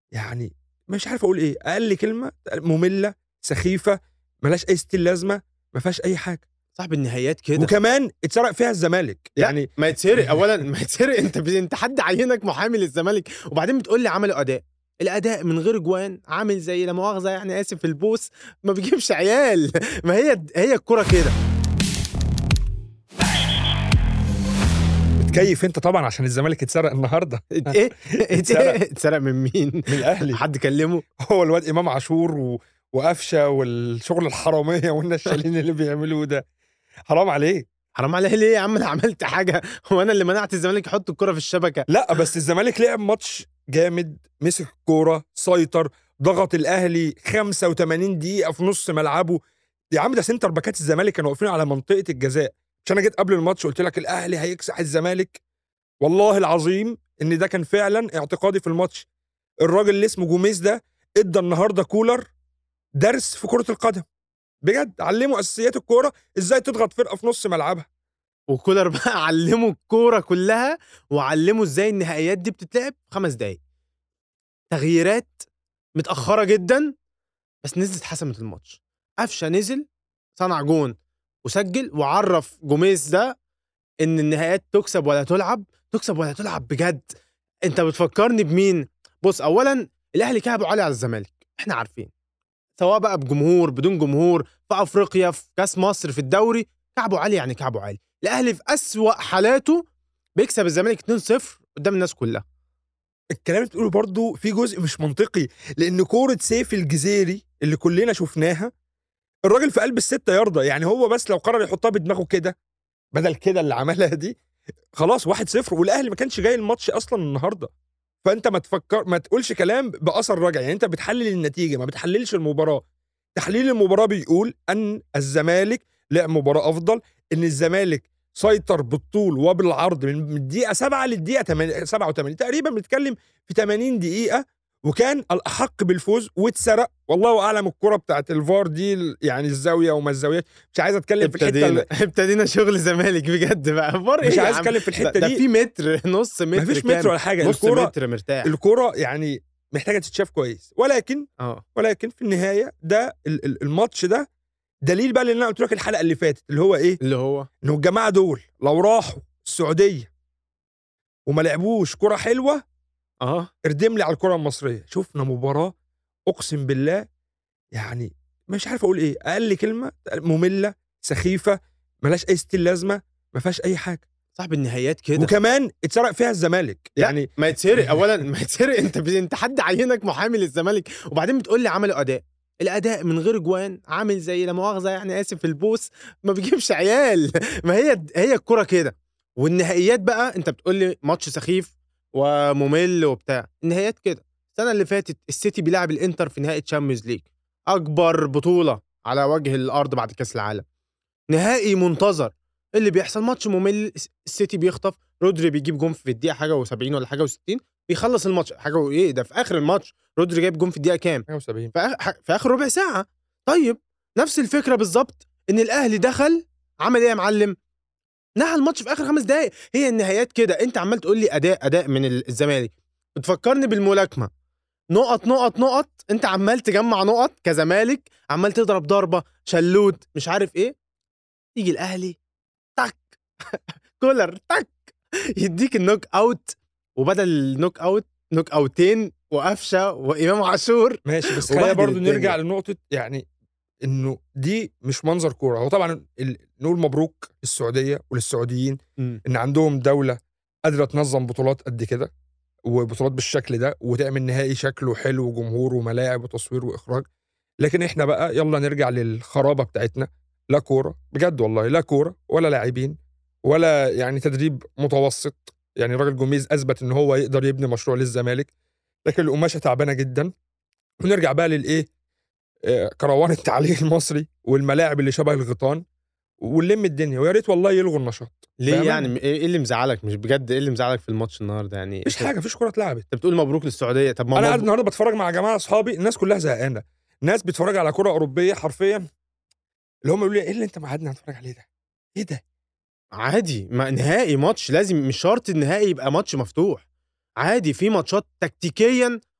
يعني مش عارف اقول ايه اقل كلمه ممله سخيفه ملهاش اي ستيل لازمه ما فيهاش اي حاجه صاحب النهايات كده وكمان اتسرق فيها الزمالك يعني يعني ما يتسرق اولا ما يتسرق انت ب... انت حد عينك محامي للزمالك وبعدين بتقول لي عملوا اداء الاداء من غير جوان عامل زي لا مؤاخذه يعني اسف البوس ما بيجيبش عيال ما هي هي الكوره كده بتكيف انت طبعا عشان الزمالك اتسرق النهارده ات- ايه اتسرق. اتسرق اتسرق من مين من الاهلي حد كلمه هو الواد امام عاشور و... وقفشه والشغل الحراميه والنشالين اللي بيعملوه ده حرام عليه حرام عليه ليه يا عم انا عملت حاجه هو انا اللي منعت الزمالك يحط الكره في الشبكه لا بس الزمالك لعب ماتش جامد مسك الكوره سيطر ضغط الاهلي 85 دقيقه في نص ملعبه يا عم ده سنتر باكات الزمالك كانوا واقفين على منطقه الجزاء مش انا جيت قبل الماتش قلت لك الاهلي هيكسح الزمالك والله العظيم ان ده كان فعلا اعتقادي في الماتش الراجل اللي اسمه جوميز ده ادى النهارده كولر درس في كره القدم بجد علمه اساسيات الكوره ازاي تضغط فرقه في نص ملعبها وكولر بقى علمه الكوره كلها وعلمه ازاي النهائيات دي بتتلعب في خمس دقايق تغييرات متاخره جدا بس نزلت حسمت الماتش قفشه نزل صنع جون وسجل وعرف جوميز ده ان النهائيات تكسب ولا تلعب تكسب ولا تلعب بجد انت بتفكرني بمين بص اولا الاهلي كعبه عالي على الزمالك احنا عارفين سواء بقى بجمهور بدون جمهور في افريقيا في كاس مصر في الدوري كعبه عالي يعني كعبه عالي الاهلي في اسوأ حالاته بيكسب الزمالك 2-0 قدام الناس كلها الكلام اللي بتقوله برضه في جزء مش منطقي لان كوره سيف الجزيري اللي كلنا شفناها الراجل في قلب الستة يرضى يعني هو بس لو قرر يحطها بدماغه كده بدل كده اللي عملها دي خلاص واحد صفر والاهلي ما كانش جاي الماتش اصلا النهارده فانت ما تفكر ما تقولش كلام باثر رجعي يعني انت بتحلل النتيجه ما بتحللش المباراه تحليل المباراه بيقول ان الزمالك لعب مباراه افضل ان الزمالك سيطر بالطول وبالعرض من من الدقيقه 7 للدقيقه 8 87 تقريبا بنتكلم في 80 دقيقه وكان الاحق بالفوز واتسرق والله اعلم الكره بتاعت الفار دي ال- يعني الزاويه وما الزاويه مش عايز اتكلم في الحته ابتدينا اللي- ابتدينا شغل زمالك بجد بقى فار ايه مش يا عايز عم؟ اتكلم في الحته ده, ده دي في متر نص متر مفيش كام؟ متر ولا حاجه نص الكوره متر مرتاح الكوره يعني محتاجه تتشاف كويس ولكن اه ولكن في النهايه ده ال- ال- الماتش ده دليل بقى اللي انا قلت لك الحلقه اللي فاتت اللي هو ايه اللي هو انه الجماعه دول لو راحوا السعوديه وما لعبوش كره حلوه اه اردم لي على الكره المصريه شفنا مباراه اقسم بالله يعني مش عارف اقول ايه اقل كلمه ممله سخيفه ملهاش اي ستيل لازمه ما فيهاش اي حاجه صاحب النهايات كده وكمان اتسرق فيها الزمالك يعني يعني ما يتسرق اولا ما يتسرق انت ب... انت حد عينك محامي للزمالك وبعدين بتقول لي عملوا اداء الاداء من غير جوان عامل زي لا مؤاخذه يعني اسف البوس ما بيجيبش عيال ما هي هي الكوره كده والنهائيات بقى انت بتقول لي ماتش سخيف وممل وبتاع النهائيات كده السنه اللي فاتت السيتي بيلعب الانتر في نهائي تشامبيونز ليج اكبر بطوله على وجه الارض بعد كاس العالم نهائي منتظر إيه اللي بيحصل ماتش ممل السيتي بيخطف رودري بيجيب جون في الدقيقه حاجه و70 ولا حاجه و60 بيخلص الماتش حاجه وايه ده في اخر الماتش رودري جايب جون في الدقيقه كام 78 في, آخر في اخر ربع ساعه طيب نفس الفكره بالظبط ان الاهلي دخل عمل ايه يا معلم نهى الماتش في اخر خمس دقائق هي النهايات كده انت عمال تقول لي اداء اداء من ال- الزمالك بتفكرني بالملاكمه نقط نقط نقط انت عمال تجمع نقط كزمالك عمال تضرب ضربه شلوت مش عارف ايه يجي الاهلي تك كولر تك يديك النوك اوت وبدل النوك اوت نوك اوتين وقفشه وامام عاشور ماشي بس وبهدل خلينا برضو الدنيا. نرجع لنقطة يعني انه دي مش منظر كورة هو طبعا ال- نقول مبروك للسعودية وللسعوديين ان عندهم دولة قادرة تنظم بطولات قد كده وبطولات بالشكل ده وتعمل نهائي شكله حلو وجمهور وملاعب وتصوير واخراج لكن احنا بقى يلا نرجع للخرابة بتاعتنا لا كورة بجد والله لا كورة ولا لاعبين ولا يعني تدريب متوسط يعني راجل جوميز اثبت ان هو يقدر يبني مشروع للزمالك لكن القماشه تعبانه جدا ونرجع بقى للايه آه، كروان التعليق المصري والملاعب اللي شبه الغيطان ونلم الدنيا ويا ريت والله يلغوا النشاط ليه بأمانة. يعني ايه اللي مزعلك مش بجد ايه اللي مزعلك في الماتش النهارده يعني مفيش انت- حاجه مفيش كوره اتلعبت انت بتقول مبروك للسعوديه طب ما انا قاعد مبروك- النهارده بتفرج مع جماعه اصحابي الناس كلها زهقانه ناس بتتفرج على كره اوروبيه حرفيا اللي هم يقولوا لي ايه اللي انت معادنا نتفرج عليه ده ايه ده عادي ما نهائي ماتش لازم مش شرط النهائي يبقى ماتش مفتوح عادي في ماتشات تكتيكيا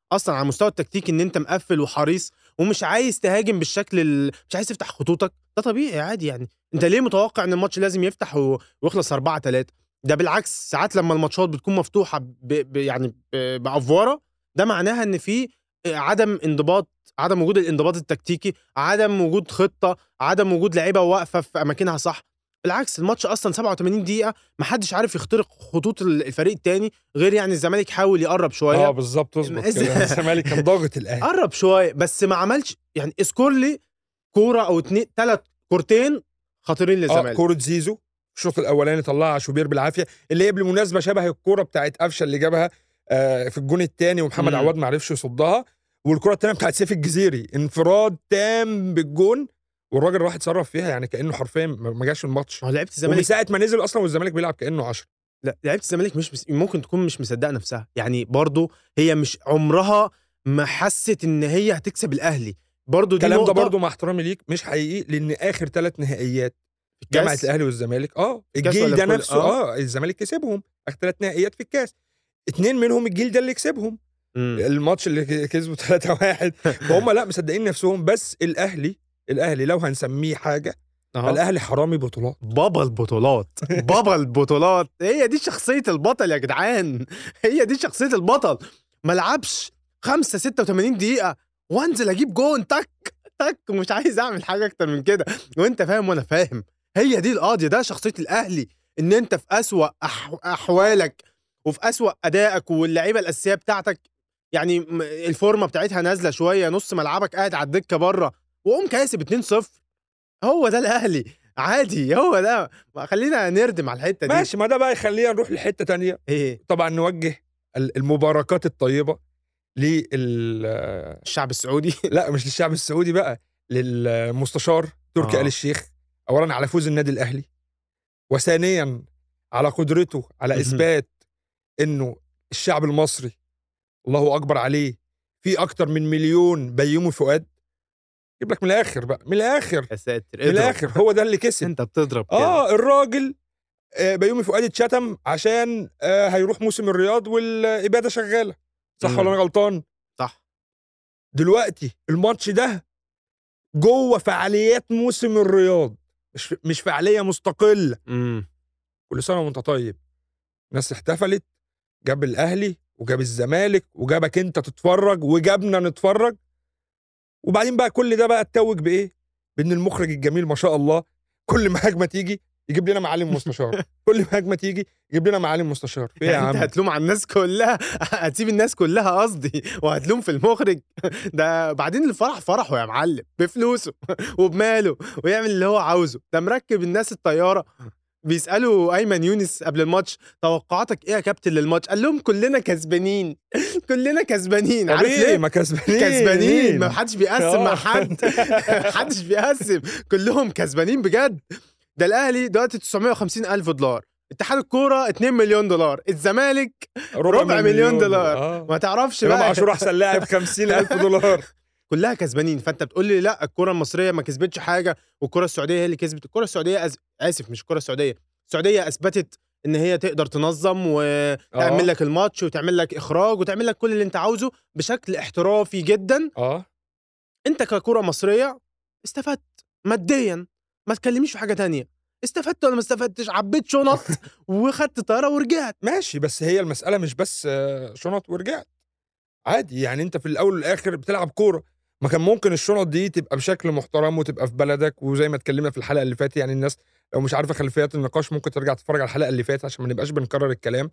اصلا على المستوى التكتيكي ان انت مقفل وحريص ومش عايز تهاجم بالشكل ال... مش عايز تفتح خطوطك ده طبيعي عادي يعني انت ليه متوقع ان الماتش لازم يفتح و... ويخلص 4 3 ده بالعكس ساعات لما الماتشات بتكون مفتوحه ب... ب... يعني ب... بافواره ده معناها ان في عدم انضباط عدم وجود الانضباط التكتيكي عدم وجود خطه عدم وجود لعيبه واقفه في اماكنها صح بالعكس الماتش اصلا 87 دقيقه محدش عارف يخترق خطوط الفريق التاني غير يعني الزمالك حاول يقرب شويه اه بالظبط اظبط إز- كده الزمالك كان ضاغط الاهلي قرب شويه بس ما عملش يعني اذكر لي كوره او اتنين ثلاث كورتين خطيرين اه للزمالك كوره زيزو الشوط الاولاني طلعها شوبير بالعافيه اللي هي بالمناسبه شبه الكوره بتاعت قفشه اللي جابها آه في الجون الثاني ومحمد مم. عواد ما عرفش يصدها والكره الثانيه بتاعت سيف الجزيري انفراد تام بالجون والراجل راح اتصرف فيها يعني كانه حرفيا ما ما جاش الماتش ما هو لعيبه ومن الزمالك ساعه ما نزل اصلا والزمالك بيلعب كانه 10 لا لعيبه الزمالك مش مس... ممكن تكون مش مصدقه نفسها يعني برضو هي مش عمرها ما حست ان هي هتكسب الاهلي برضو دي الكلام ده نقطة برضو مع احترامي ليك مش حقيقي لان اخر ثلاث نهائيات في الكاس. جامعه الاهلي والزمالك اه الكاس الجيل ولا ده كل- نفسه آه. اه الزمالك كسبهم اخر ثلاث نهائيات في الكاس اتنين منهم الجيل ده اللي كسبهم مم. الماتش اللي ك- كسبوا 3 1 فهم لا مصدقين نفسهم بس الاهلي الاهلي لو هنسميه حاجه أهو. فالاهلي حرامي بطولات بابا البطولات بابا البطولات هي دي شخصية البطل يا جدعان هي دي شخصية البطل ما لعبش 5 86 دقيقة وانزل اجيب جون تك تك ومش عايز اعمل حاجة اكتر من كده وانت فاهم وانا فاهم هي دي القاضية ده شخصية الاهلي ان انت في اسوأ أح... احوالك وفي اسوأ ادائك واللعيبة الاساسية بتاعتك يعني م- الفورمة بتاعتها نازلة شوية نص ملعبك قاعد على الدكة بره وقوم كاسب 2-0 هو ده الاهلي عادي هو ده ما خلينا نردم على الحته دي ماشي ما ده بقى يخلينا نروح لحته تانية ايه طبعا نوجه ال- المباركات الطيبه لل الشعب السعودي لا مش للشعب السعودي بقى للمستشار تركي آه. آل الشيخ اولا على فوز النادي الاهلي وثانيا على قدرته على مهم. اثبات انه الشعب المصري الله اكبر عليه في اكتر من مليون بيومي فؤاد جيب لك من الاخر بقى من الاخر يا ساتر من اضرب. الاخر هو ده اللي كسب انت بتضرب كده اه الراجل آه، بيومي فؤاد اتشتم عشان آه، هيروح موسم الرياض والاباده شغاله صح مم. ولا انا غلطان صح دلوقتي الماتش ده جوه فعاليات موسم الرياض مش مش فعاليه مستقله امم كل سنه وانت طيب ناس احتفلت جاب الاهلي وجاب الزمالك وجابك انت تتفرج وجابنا نتفرج وبعدين بقى كل ده بقى اتوج بايه بان المخرج الجميل ما شاء الله كل ما هجمه تيجي يجيب لنا معالم مستشار كل ما هجمه تيجي يجيب لنا معالم مستشار في إيه يا يعني انت عم هتلوم على الناس كلها هتسيب الناس كلها قصدي وهتلوم في المخرج ده بعدين الفرح فرحه يا معلم بفلوسه وبماله ويعمل اللي هو عاوزه ده مركب الناس الطياره بيسالوا ايمن يونس قبل الماتش توقعاتك ايه يا كابتن للماتش قال لهم كلنا كسبانين كلنا كسبانين عارف طبيعي ليه ما كسبانين كسبانين ما حدش بيقسم مع آه. حد حدش بيقسم كلهم كسبانين بجد ده الاهلي دلوقتي 950 الف دولار اتحاد الكوره 2 مليون دولار الزمالك ربع مليون دولار. آه. ما تعرفش امام بقى عاشور احسن لاعب 50000 دولار كلها كسبانين فانت بتقول لي لا الكره المصريه ما كسبتش حاجه والكره السعوديه هي اللي كسبت الكره السعوديه أز... اسف مش الكره السعوديه السعوديه اثبتت ان هي تقدر تنظم آه. وتعمل لك الماتش وتعمل لك اخراج وتعمل لك كل اللي انت عاوزه بشكل احترافي جدا اه انت ككره مصريه استفدت ماديا ما تكلميش في حاجه تانية استفدت ولا ما استفدتش عبيت شنط وخدت طياره ورجعت ماشي بس هي المسألة مش بس آه، شنط ورجعت عادي يعني انت في الاول والاخر بتلعب كورة ما كان ممكن الشنط دي تبقى بشكل محترم وتبقى في بلدك وزي ما اتكلمنا في الحلقة اللي فاتت يعني الناس لو مش عارفة خلفيات النقاش ممكن ترجع تتفرج على الحلقة اللي فاتت عشان ما نبقاش بنكرر الكلام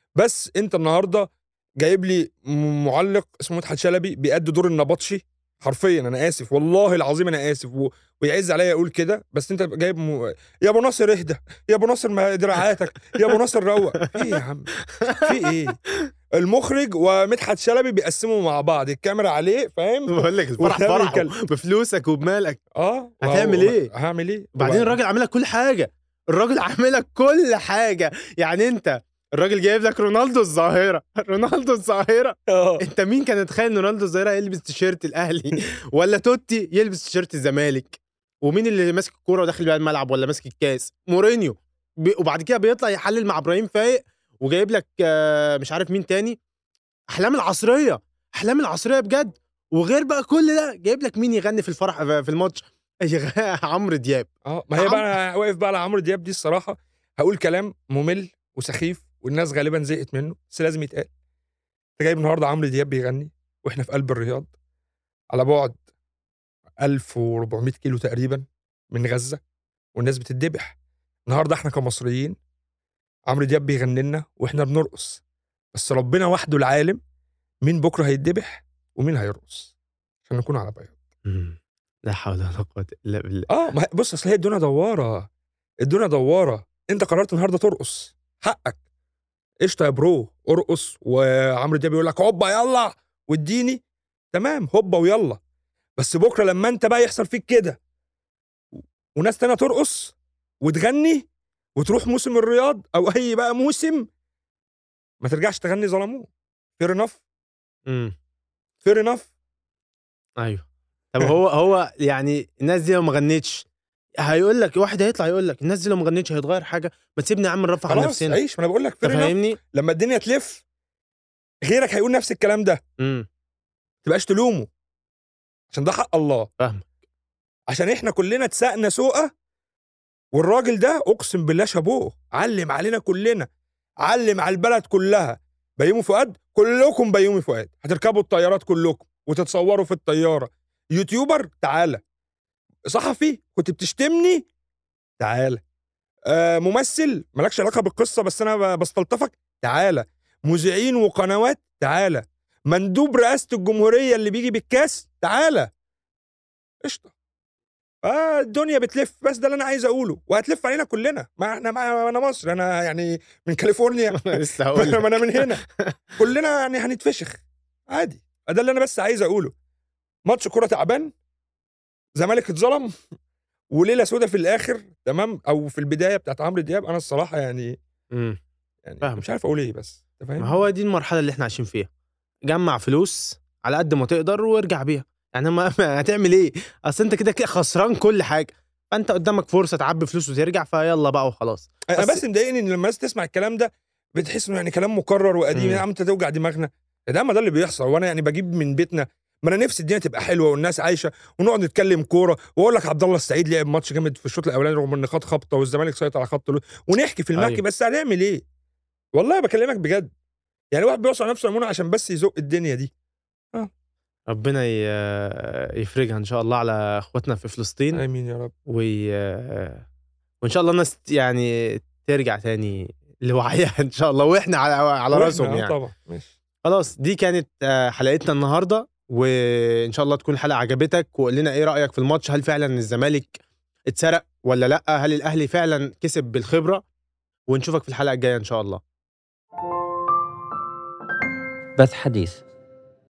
بس انت النهارده جايب لي م- معلق اسمه مدحت شلبي بيأدي دور النبطشي حرفيا انا اسف والله العظيم انا اسف و... ويعز عليا اقول كده بس انت جايب م... يا ابو ناصر اهدى يا ابو ناصر ما دراعاتك يا ابو ناصر روق في ايه يا عم في ايه المخرج ومدحت شلبي بيقسموا مع بعض الكاميرا عليه فاهم بقول لك الفرح وده فرحه بيتكلم. بفلوسك وبمالك اه هتعمل وهو- إيه؟ هعمل ايه بعدين وبعد- الراجل عامل لك كل حاجه الراجل عامل لك كل حاجه يعني انت الراجل جايب لك رونالدو الظاهره رونالدو الظاهره اه انت مين كان يتخيل ان رونالدو الظاهره يلبس تيشيرت الاهلي ولا توتي يلبس تيشيرت الزمالك ومين اللي ماسك الكوره وداخل بيها الملعب ولا ماسك الكاس مورينيو بي- وبعد كده بيطلع يحلل مع ابراهيم فايق وجايب لك آه، مش عارف مين تاني احلام العصريه الاحلام العصريه بجد وغير بقى كل ده جايب لك مين يغني في الفرح في الماتش يغ- عمرو دياب اه ما هي عم- بقى انا واقف بقى على عمرو دياب دي الصراحه هقول كلام ممل وسخيف والناس غالبا زهقت منه بس لازم يتقال انت جايب النهارده عمرو دياب بيغني واحنا في قلب الرياض على بعد 1400 كيلو تقريبا من غزه والناس بتتذبح النهارده احنا كمصريين عمرو دياب بيغني لنا واحنا بنرقص بس ربنا وحده العالم مين بكره هيتذبح ومين هيرقص عشان نكون على بياض مم. لا حول ولا قوه الا بالله اه ما هي- بص اصل هي الدنيا دواره الدنيا دواره انت قررت النهارده ترقص حقك قشطه يا برو ارقص وعمرو دياب بيقول لك هوبا يلا واديني تمام هوبا ويلا بس بكره لما انت بقى يحصل فيك كده وناس تانية ترقص وتغني وتروح موسم الرياض او اي بقى موسم ما ترجعش تغني ظلموه فير انف مم. فير انف ايوه طب هو هو يعني الناس دي لو ما غنتش هيقول لك واحد هيطلع يقول لك الناس دي لو ما غنتش هيتغير حاجه ما تسيبني يا عم نرفع عن خلاص نفسنا عيش ما انا بقول لك انت فير انف فاهمني؟ لما الدنيا تلف غيرك هيقول نفس الكلام ده امم تبقاش تلومه عشان ده حق الله فاهمك. عشان احنا كلنا اتسقنا سوقه والراجل ده اقسم بالله شابوه علم علينا كلنا علم على البلد كلها بيومي فؤاد كلكم بيومي فؤاد هتركبوا الطيارات كلكم وتتصوروا في الطياره يوتيوبر تعالى صحفي كنت بتشتمني تعالى آه ممثل مالكش علاقه بالقصه بس انا ب- بستلطفك تعالى مذيعين وقنوات تعالى مندوب رئاسه الجمهوريه اللي بيجي بالكاس تعالى قشطه آه الدنيا بتلف بس ده اللي انا عايز اقوله وهتلف علينا كلنا ما احنا ما انا مصر انا يعني من كاليفورنيا لسه هقول ما لك انا من هنا كلنا يعني هنتفشخ عادي ده اللي انا بس عايز اقوله ماتش كرة تعبان زمالك اتظلم وليله سودة في الاخر تمام او في البدايه بتاعت عمرو دياب انا الصراحه يعني مم. يعني فاهم. مش عارف اقول ايه بس انت فاهم ما هو دي المرحله اللي احنا عايشين فيها جمع فلوس على قد ما تقدر وارجع بيها يعني ما ما هتعمل ايه اصل انت كده كده خسران كل حاجه فانت قدامك فرصه تعبي فلوس وترجع فيلا بقى وخلاص انا بس- بس مضايقني ان لما الناس تسمع الكلام ده بتحس انه يعني كلام مكرر وقديم مم. يا عم انت توجع دماغنا يا ده ما ده اللي بيحصل وانا يعني بجيب من بيتنا ما انا نفسي الدنيا تبقى حلوه والناس عايشه ونقعد نتكلم كوره واقول لك عبد الله السعيد لعب ماتش جامد في الشوط الاولاني رغم ان خد خبطه والزمالك سيطر على خط الو- ونحكي في المحكي أيوة. بس هنعمل ايه؟ والله بكلمك بجد يعني واحد بيوصل نفسه لمونه عشان بس يزق الدنيا دي ربنا ي- يفرجها ان شاء الله على اخواتنا في فلسطين امين يا رب وي... وان شاء الله الناس يعني ترجع تاني لوعيها ان شاء الله واحنا على على وإحنا، راسهم آه يعني طبعا ماشي خلاص دي كانت آه، حلقتنا النهارده وان شاء الله تكون الحلقه عجبتك وقول لنا ايه رايك في الماتش هل فعلا الزمالك اتسرق ولا لا هل الاهلي فعلا كسب بالخبره ونشوفك في الحلقه الجايه ان شاء الله بث حديث